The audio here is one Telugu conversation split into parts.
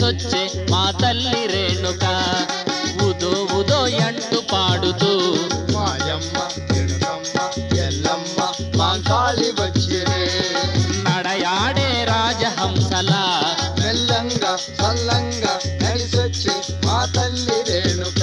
నడిసొచ్చే మా తల్లి రేణుక ఉదో ఉదో అంటూ పాడుతూ మాయమ్మ తిరుగమ్మ ఎల్లమ్మ మాంకాళి వచ్చినే నడయాడే రాజహంసలా మెల్లంగా చల్లంగా నడిసొచ్చి మా తల్లి రేణుక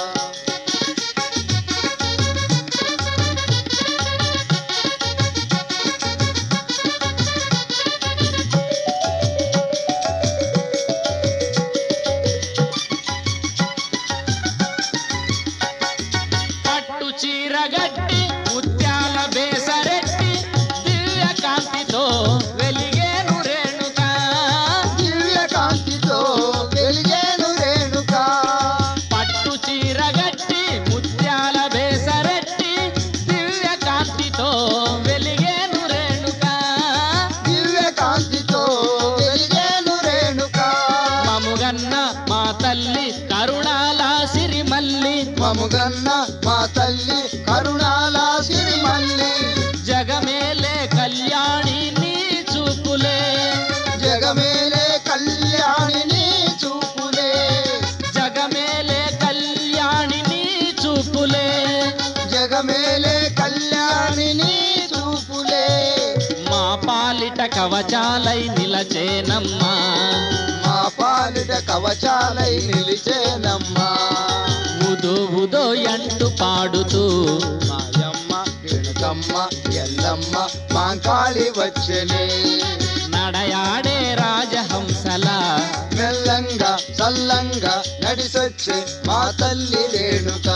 పట్టు చీరగట్టి ముత్యాల బేసరెట్టి దివ్య కాంతితో వెలిగేను రేణుక దివ్య కాంతితో వెలిగేను రేణుక పట్టు చీరగట్టి ముత్యాల బేసరెట్టి దివ్య కాంతితో వెలిగేను రేణుక దివ్య కాంతితో వెలిగేను రేణుక మముగన్న మా తల్లి కరుణాల సిరిమల్లి మముగన్న మా తల్లి కరుణాల సిరిమల్లి జగమేలే కళ్యాణి నీ చూపులే జగమేలే కళ్యాణిని చూపులే జగమేలే కళ్యాణి నీ చూపులే జగమేలే కళ్యాణిని చూపులే మా పాలిట కవచాలై నిలచేనమ్మా మా పాలిట కవచాలై నిలిచేనమ్మా ఉదో ఉదో అంటూ పాడుతూ మాయమ్మ రేణుకమ్మ ఎల్లమ్మ మాంకాళి వచ్చనే నడయాడే రాజహంసలా మెల్లంగా చల్లంగా నడిసొచ్చే మా తల్లి రేణుక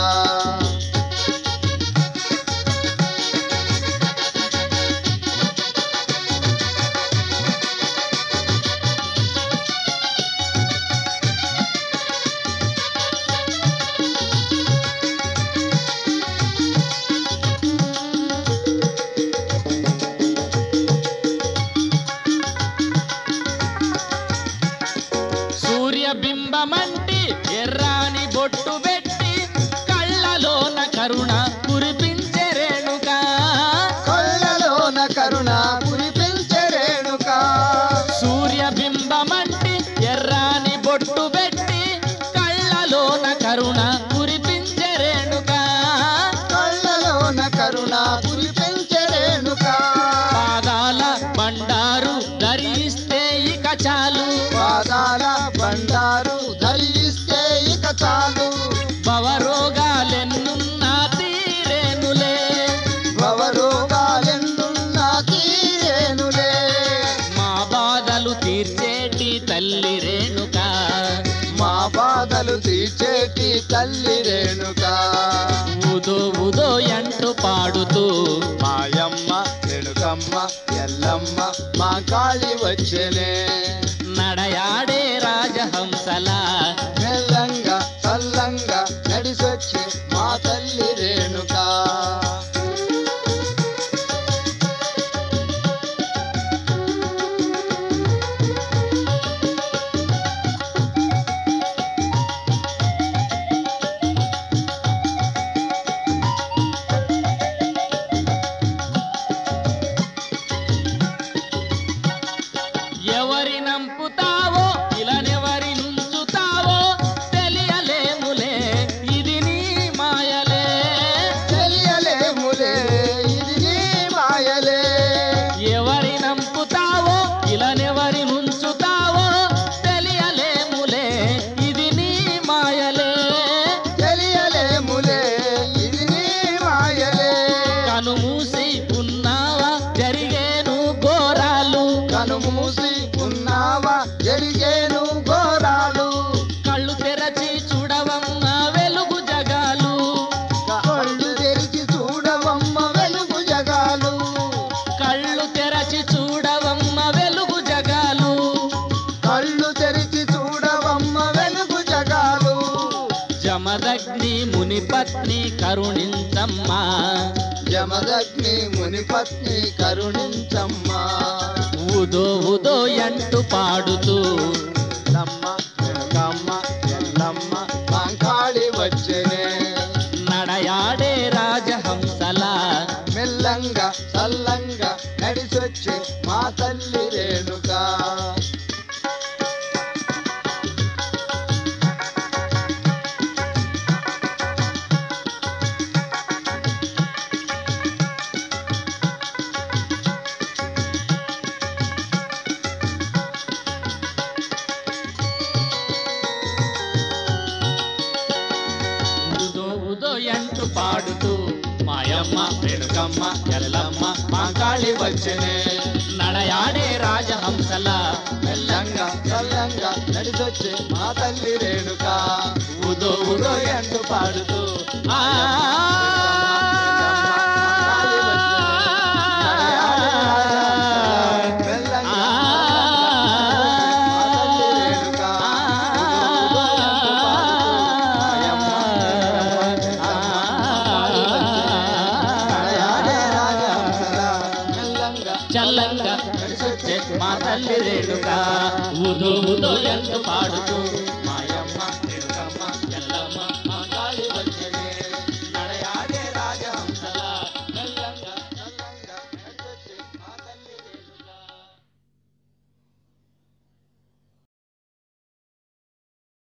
సూర్యబింబమంటి ఎర్రాని బొట్టు పెట్టి కళ్ళలోన కరుణ కురిపించే రేణుక కళ్ళలోన కరుణ కురిపించే రేణుక సూర్యబింబమంటి ఎర్రాని బొట్టు పెట్టి కళ్ళలోన కరుణ కురిపించే రేణుక కళ్ళలోన కరుణ కురిపించే రేణుక పాదాల బండారు ధరిస్తే ఇక చాలు పాదాల బండారు ధరిస్తే ఇక చాలు భవరోగాలెన్నున్నా తీరేనులే భవరోగాలెన్నున్నా తీరేనులే మా బాధలు తీర్చేటి తల్లి రేణుక మా బాధలు తీర్చేటి తల్లి రేణుక ఉదో ఉదో అంటూ పాడుతూ మాయమ్మ రేణుకమ్మ ఎల్లమ్మ మా కాళి వచ్చనే నడయాడే రాజహంసలా మెల్లంగా చల్లంగా నడిసొచ్చి మా తల్లి రేణుక ఎవరి నంపుతావో ఇలనెవరి నుంచుతావో తెలియలేములే ఇది నీ మాయలే తెలియలేములే ఇది నీ మాయలే ఎవరి నంపుతావో ఇలనెవరి నుంచుతావో తెలియలేములే ఇది నీ మాయలే తెలియలేములే ఇది నీ మాయలే కను మూసి ఉన్నావా జరిగేను ఘోరాలు కను మూసి ఉన్నావా జరిగేను ఘోరాలు కళ్ళు తెరచి చూడవమ్మ వెలుగు జగాలు కళ్ళు తెరిచి చూడవమ్మ వెలుగు జగాలు కళ్ళు తెరచి చూడవమ్మ వెలుగు జగాలు కళ్ళు తెరిచి చూడవమ్మ వెలుగు జగాలు జమదగ్ని ముని పత్ని కరుణించమ్మా జమదగ్ని మునిపత్ని కరుణించమ్మా ఉదో ఉదో అంటూ పాడుతూ లమ్మ వెనుకమ్మ ఎల్లమ్మ మాంకాళి వచ్చనే నడయాడే రాజహంసలా మెల్లంగా చల్లంగా నడిసొచ్చే మా తల్లి రేణుక వచ్చనే నడయాడే రాజహంసల మెల్లంగా చల్లంగా నడిచొచ్చే మా తల్లి రేణుక ఉదో ఉదో ఎండు పాడుతూ ఆ మెల్లంగా చల్లంగా మా తల్లి రేణుగా ఉదో ఉదో ఎండు పాడుతూ